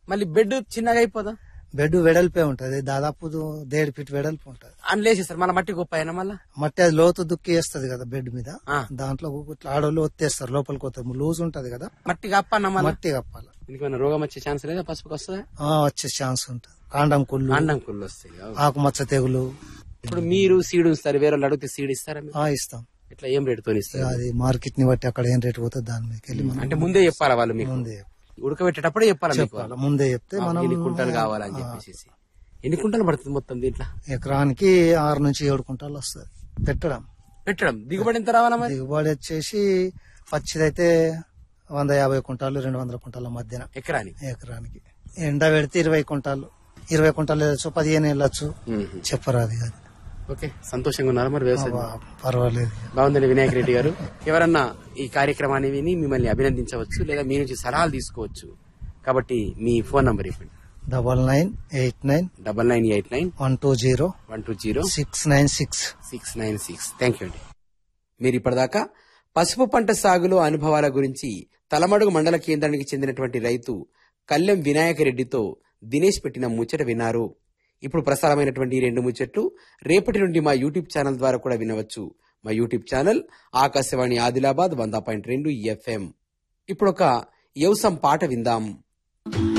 మళ్ళీ బెడ్ చిన్నగా అయిపోదా బెడ్ వెడల్పే ఉంటది దాదాపు దేడు ఫీట్ వెడల్పు ఉంటది అని లేచేస్తారు మళ్ళీ మట్టి గొప్ప అయినా మళ్ళా మట్టి అది లోతు దుక్కి వేస్తది కదా బెడ్ మీద ఆ. దాంట్లో ఇట్లా ఆడోళ్ళు ఒత్తేస్తారు లోపలికి పోతారు లూజ్ ఉంటది కదా మట్టి కప్పన్న మళ్ళీ మట్టి కప్పాలి ఇంకేమైనా రోగం వచ్చే ఛాన్స్ లేదా పసుపుకి వస్తుందా ఆ, వచ్చే ఛాన్స్ ఉంటది కాండం కుళ్ళు అండం కుళ్ళు వస్తాయి అవును. ఆకుమచ్చ తెగులు ఇప్పుడు మీరు సీడ్ ఇస్తారు వేరే వాళ్ళు అడిగితే సీడ్ ఇస్తారా మీరు? ఆ, ఇస్తాం ఇట్లా ఏం రేటుతో ఇస్తారు అది మార్కెట్ ని బట్టి అక్కడ ఏం రేట్ పోతుంది దాని మీదకి వెళ్ళి మనం అంటే ముందే చెప్పాలా వాళ్ళు మీకు ముందే ఉడకబెట్టేటప్పుడే చెప్పాలా మీకు చెప్పాలి ముందే చెప్తే ఆ, మనం ఎన్ని కుంటలు కావాలని చెప్పేసి ఎన్ని కుంటలు పడుతుంది మొత్తం దీంట్లో ఎకరానికి ఆరు నుంచి ఏడు కుంటాలు వస్తుంది పెట్టడం పెట్టడం దిగుబడి ఎంత రావాలా మరి దిగుబడి వచ్చేసి పచ్చిదైతే వంద యాభై కుంటాలు రెండు వందల కుంటాల మధ్యన ఎకరానికి ఎకరానికి ఎండ పెడితే ఇరవై కుంటాలు ఇరవై కుంటాలు వెళ్ళచ్చు పదిహేను వెళ్ళచ్చు మ్మ్. చెప్పరాదు అది ఓకే సంతోషంగా ఉన్నారు మరి వ్యవసాయం బా- పర్వాలేదు బాగుందండి వినాయక్ రెడ్డి గారు ఎవరన్నా ఈ కార్యక్రమాన్ని విని మిమ్మల్ని అభినందించవచ్చు లేదా మీ నుంచి సలహాలు తీసుకోవచ్చు కాబట్టి మీ ఫోన్ నంబర్ ఇవ్వండి double nine eight nine double nine eight nine one two zero one two zero six nine six six nine six thank you అండి మీరు ఇప్పటిదాకా పసుపు పంట సాగులో అనుభవాల గురించి తలమడుగు మండల కేంద్రానికి చెందినటువంటి రైతు కల్లెం వినాయక రెడ్డితో దినేష్ పెట్టిన ముచ్చట విన్నారు ఇప్పుడు ప్రసారమైనటువంటి ఈ రెండు ముచ్చట్లు రేపటి నుండి మా యూట్యూబ్ ఛానల్ ద్వారా కూడా వినవచ్చు మా యూట్యూబ్ ఛానల్ ఆకాశవాణి ఆదిలాబాద్ వంద పాయింట్ రెండు ఎఫ్ఎం ఇప్పుడు ఒక యవసం పాట విందాం